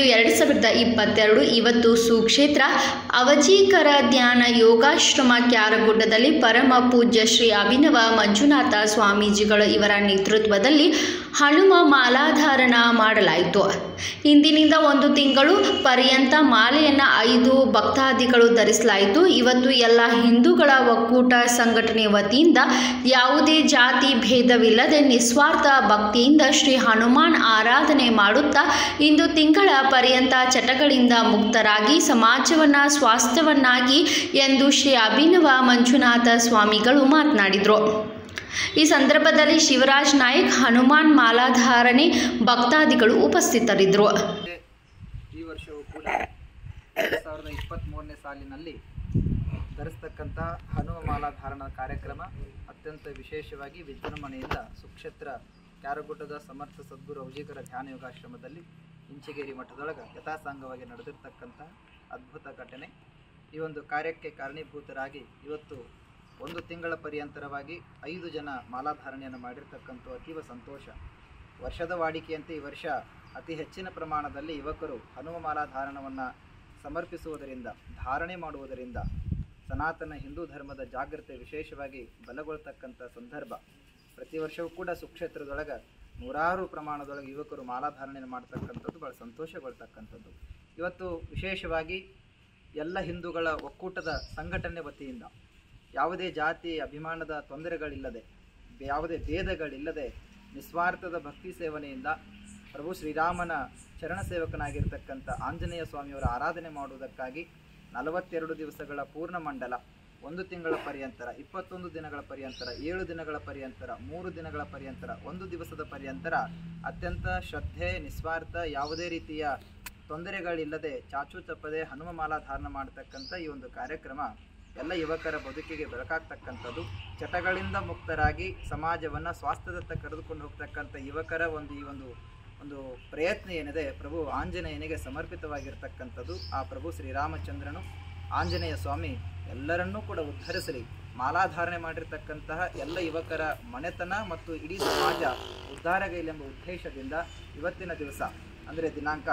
ಎರಡು ಸಾವಿರದ ಇಪ್ಪತ್ತೆರಡು ಇವತ್ತು ಸುಕ್ಷೇತ್ರ ಅವಜೀಕರ ಧ್ಯಾನ ಯೋಗಾಶ್ರಮ ಕ್ಯಾರಗುಡ್ಡದಲ್ಲಿ ಪರಮ ಪೂಜ್ಯ ಶ್ರೀ ಅಭಿನವ ಮಂಜುನಾಥ ಸ್ವಾಮೀಜಿಗಳು ಇವರ ನೇತೃತ್ವದಲ್ಲಿ ಹನುಮ ಮಾಲಾಧಾರಣ ಮಾಡಲಾಯಿತು ಇಂದಿನಿಂದ ಒಂದು ತಿಂಗಳು ಪರ್ಯಂತ ಮಾಲೆಯನ್ನು ಐದು ಭಕ್ತಾದಿಗಳು ಧರಿಸಲಾಯಿತು ಇವತ್ತು ಎಲ್ಲ ಹಿಂದೂಗಳ ಒಕ್ಕೂಟ ಸಂಘಟನೆ ವತಿಯಿಂದ ಯಾವುದೇ ಜಾತಿ ಭೇದವಿಲ್ಲದೆ ನಿಸ್ವಾರ್ಥ ಭಕ್ತಿಯಿಂದ ಶ್ರೀ ಹನುಮಾನ್ ಆರಾಧನೆ ಮಾಡುತ್ತಾ ಇಂದು ತಿಂಗಳ ಪರ್ಯಂತ ಚಟಗಳಿಂದ ಮುಕ್ತರಾಗಿ ಸಮಾಜವನ್ನು ಸ್ವಾಸ್ಥ್ಯವನ್ನಾಗಿ ಎಂದು ಶ್ರೀ ಅಭಿನವ ಮಂಜುನಾಥ ಸ್ವಾಮಿಗಳು ಮಾತನಾಡಿದರು ಈ ಸಂದರ್ಭದಲ್ಲಿ ಶಿವರಾಜ್ ನಾಯಕ್ ಹನುಮಾನ್ ಮಾಲಾಧಾರಣೆ ಭಕ್ತಾದಿಗಳು ಉಪಸ್ಥಿತರಿದ್ದರು ಈ ವರ್ಷವೂ ಕೂಡ ಎರಡು ಸಾವಿರದ ಇಪ್ಪತ್ತ್ಮೂರನೇ ಸಾಲಿನಲ್ಲಿ ಧರಿಸ್ತಕ್ಕಂಥ ಹನುಮ ಮಾಲಾಧಾರಣ ಕಾರ್ಯಕ್ರಮ ಅತ್ಯಂತ ವಿಶೇಷವಾಗಿ ವಿಜೃಂಭಣೆಯಿಂದ ಸುಕ್ಷೇತ್ರ ಕ್ಯಾರಗುಡ್ಡದ ಸಮರ್ಥ ಸದ್ಗುರು ಔಜಿಕರ ಧ್ಯಾನ ಯೋಗಾಶ್ರಮದಲ್ಲಿ ಇಂಚಿಗೇರಿ ಮಠದೊಳಗೆ ಯಥಾಸಾಂಗವಾಗಿ ನಡೆದಿರ್ತಕ್ಕಂಥ ಅದ್ಭುತ ಘಟನೆ ಈ ಒಂದು ಕಾರ್ಯಕ್ಕೆ ಕಾರಣೀಭೂತರಾಗಿ ಇವತ್ತು ಒಂದು ತಿಂಗಳ ಪರ್ಯಂತರವಾಗಿ ಐದು ಜನ ಮಾಲಾಧಾರಣೆಯನ್ನು ಮಾಡಿರ್ತಕ್ಕಂಥ ಅತೀವ ಸಂತೋಷ ವರ್ಷದ ವಾಡಿಕೆಯಂತೆ ಈ ವರ್ಷ ಅತಿ ಹೆಚ್ಚಿನ ಪ್ರಮಾಣದಲ್ಲಿ ಯುವಕರು ಹನುಮ ಮಾಲಾಧಾರಣವನ್ನು ಸಮರ್ಪಿಸುವುದರಿಂದ ಧಾರಣೆ ಮಾಡುವುದರಿಂದ ಸನಾತನ ಹಿಂದೂ ಧರ್ಮದ ಜಾಗೃತಿ ವಿಶೇಷವಾಗಿ ಬಲಗೊಳ್ತಕ್ಕಂಥ ಸಂದರ್ಭ ಪ್ರತಿ ವರ್ಷವೂ ಕೂಡ ಸುಕ್ಷೇತ್ರದೊಳಗೆ ನೂರಾರು ಪ್ರಮಾಣದೊಳಗೆ ಯುವಕರು ಮಾಲಾಧಾರಣೆಯನ್ನು ಮಾಡ್ತಕ್ಕಂಥದ್ದು ಭಾಳ ಸಂತೋಷಗೊಳ್ತಕ್ಕಂಥದ್ದು ಇವತ್ತು ವಿಶೇಷವಾಗಿ ಎಲ್ಲ ಹಿಂದೂಗಳ ಒಕ್ಕೂಟದ ಸಂಘಟನೆ ವತಿಯಿಂದ ಯಾವುದೇ ಜಾತಿ ಅಭಿಮಾನದ ತೊಂದರೆಗಳಿಲ್ಲದೆ ಯಾವುದೇ ಭೇದಗಳಿಲ್ಲದೆ ನಿಸ್ವಾರ್ಥದ ಭಕ್ತಿ ಸೇವನೆಯಿಂದ ಪ್ರಭು ಶ್ರೀರಾಮನ ಚರಣ ಸೇವಕನಾಗಿರ್ತಕ್ಕಂಥ ಆಂಜನೇಯ ಸ್ವಾಮಿಯವರ ಆರಾಧನೆ ಮಾಡುವುದಕ್ಕಾಗಿ ನಲವತ್ತೆರಡು ದಿವಸಗಳ ಪೂರ್ಣ ಮಂಡಲ ಒಂದು ತಿಂಗಳ ಪರ್ಯಂತರ ಇಪ್ಪತ್ತೊಂದು ದಿನಗಳ ಪರ್ಯಂತರ ಏಳು ದಿನಗಳ ಪರ್ಯಂತರ ಮೂರು ದಿನಗಳ ಪರ್ಯಂತರ ಒಂದು ದಿವಸದ ಪರ್ಯಂತರ ಅತ್ಯಂತ ಶ್ರದ್ಧೆ ನಿಸ್ವಾರ್ಥ ಯಾವುದೇ ರೀತಿಯ ತೊಂದರೆಗಳಿಲ್ಲದೆ ಚಾಚು ತಪ್ಪದೆ ಹನುಮ ಮಾಲಾ ಧಾರಣ ಮಾಡತಕ್ಕಂಥ ಈ ಒಂದು ಕಾರ್ಯಕ್ರಮ ಎಲ್ಲ ಯುವಕರ ಬದುಕಿಗೆ ಬೆಳಕಾಗ್ತಕ್ಕಂಥದ್ದು ಚಟಗಳಿಂದ ಮುಕ್ತರಾಗಿ ಸಮಾಜವನ್ನು ಸ್ವಾಸ್ಥ್ಯದತ್ತ ಕರೆದುಕೊಂಡು ಹೋಗ್ತಕ್ಕಂಥ ಯುವಕರ ಒಂದು ಈ ಒಂದು ಒಂದು ಪ್ರಯತ್ನ ಏನಿದೆ ಪ್ರಭು ಆಂಜನೇಯನಿಗೆ ಸಮರ್ಪಿತವಾಗಿರ್ತಕ್ಕಂಥದ್ದು ಆ ಪ್ರಭು ಶ್ರೀರಾಮಚಂದ್ರನು ಆಂಜನೇಯ ಸ್ವಾಮಿ ಎಲ್ಲರನ್ನೂ ಕೂಡ ಉದ್ಧರಿಸಲಿ ಮಾಲಾಧಾರಣೆ ಮಾಡಿರ್ತಕ್ಕಂತಹ ಎಲ್ಲ ಯುವಕರ ಮನೆತನ ಮತ್ತು ಇಡೀ ಸಮಾಜ ಉದ್ಧಾರಗೈಲೆಂಬ ಉದ್ದೇಶದಿಂದ ಇವತ್ತಿನ ದಿವಸ ಅಂದರೆ ದಿನಾಂಕ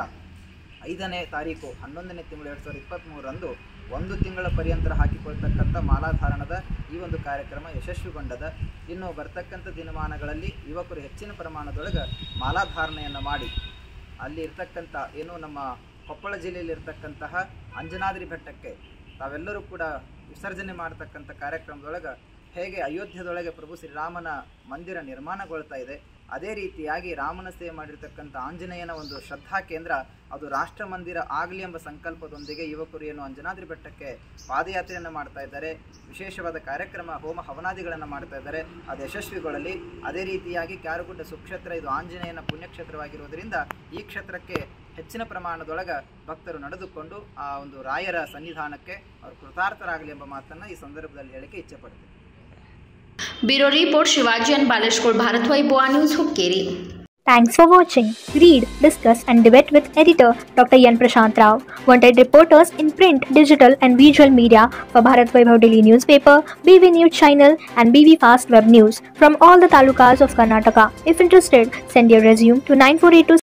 ಐದನೇ ತಾರೀಕು ಹನ್ನೊಂದನೇ ತಿಂಗಳು ಎರಡು ಸಾವಿರದ ಇಪ್ಪತ್ತ್ಮೂರರಂದು ಒಂದು ತಿಂಗಳ ಪರ್ಯಂತರ ಹಾಕಿಕೊಳ್ತಕ್ಕಂಥ ಮಾಲಾಧಾರಣದ ಈ ಒಂದು ಕಾರ್ಯಕ್ರಮ ಯಶಸ್ವಿಗೊಂಡದ ಇನ್ನು ಬರ್ತಕ್ಕಂಥ ದಿನಮಾನಗಳಲ್ಲಿ ಯುವಕರು ಹೆಚ್ಚಿನ ಪ್ರಮಾಣದೊಳಗೆ ಮಾಲಾಧಾರಣೆಯನ್ನು ಮಾಡಿ ಅಲ್ಲಿ ಇರ್ತಕ್ಕಂಥ ಏನು ನಮ್ಮ ಕೊಪ್ಪಳ ಜಿಲ್ಲೆಯಲ್ಲಿ ಇರ್ತಕ್ಕಂತಹ ಅಂಜನಾದ್ರಿ ಬೆಟ್ಟಕ್ಕೆ ತಾವೆಲ್ಲರೂ ಕೂಡ ವಿಸರ್ಜನೆ ಮಾಡತಕ್ಕಂಥ ಕಾರ್ಯಕ್ರಮದೊಳಗೆ ಹೇಗೆ ಅಯೋಧ್ಯದೊಳಗೆ ಪ್ರಭು ಶ್ರೀರಾಮನ ಮಂದಿರ ನಿರ್ಮಾಣಗೊಳ್ತಾ ಇದೆ ಅದೇ ರೀತಿಯಾಗಿ ರಾಮನ ಸೇವೆ ಮಾಡಿರ್ತಕ್ಕಂಥ ಆಂಜನೇಯನ ಒಂದು ಶ್ರದ್ಧಾ ಕೇಂದ್ರ ಅದು ರಾಷ್ಟ್ರ ಮಂದಿರ ಆಗಲಿ ಎಂಬ ಸಂಕಲ್ಪದೊಂದಿಗೆ ಯುವಕರು ಏನು ಅಂಜನಾದ್ರಿ ಬೆಟ್ಟಕ್ಕೆ ಪಾದಯಾತ್ರೆಯನ್ನು ಮಾಡ್ತಾ ಇದ್ದಾರೆ ವಿಶೇಷವಾದ ಕಾರ್ಯಕ್ರಮ ಹೋಮ ಹವನಾದಿಗಳನ್ನು ಮಾಡ್ತಾ ಇದ್ದಾರೆ ಅದು ಯಶಸ್ವಿಗೊಳ್ಳಲಿ ಅದೇ ರೀತಿಯಾಗಿ ಕ್ಯಾರಗುಡ್ಡ ಸುಕ್ಷೇತ್ರ ಇದು ಆಂಜನೇಯನ ಪುಣ್ಯಕ್ಷೇತ್ರವಾಗಿರುವುದರಿಂದ ಈ ಕ್ಷೇತ್ರಕ್ಕೆ ಹೆಚ್ಚಿನ ಪ್ರಮಾಣದೊಳಗೆ ಭಕ್ತರು ನಡೆದುಕೊಂಡು ಆ ಒಂದು ರಾಯರ ಸನ್ನಿಧಾನಕ್ಕೆ ಅವರು ಕೃತಾರ್ಥರಾಗಲಿ ಎಂಬ ಮಾತನ್ನು ಈ ಸಂದರ್ಭದಲ್ಲಿ ಹೇಳಿಕೆ ಇಚ್ಛೆ ಪಡ್ತೀನಿ bureau report Shivaji and Baleshkot Bharat Vaibhava news Hukkeri Thanks for watching. Read, discuss, and debate with editor Dr. Yan Prashant Rao. Wanted reporters in print, digital, and visual media for Bharat Vaibhav Daily Newspaper, BV News Channel, and BV Fast Web News from all the talukas of Karnataka. If interested, send your resume to 9482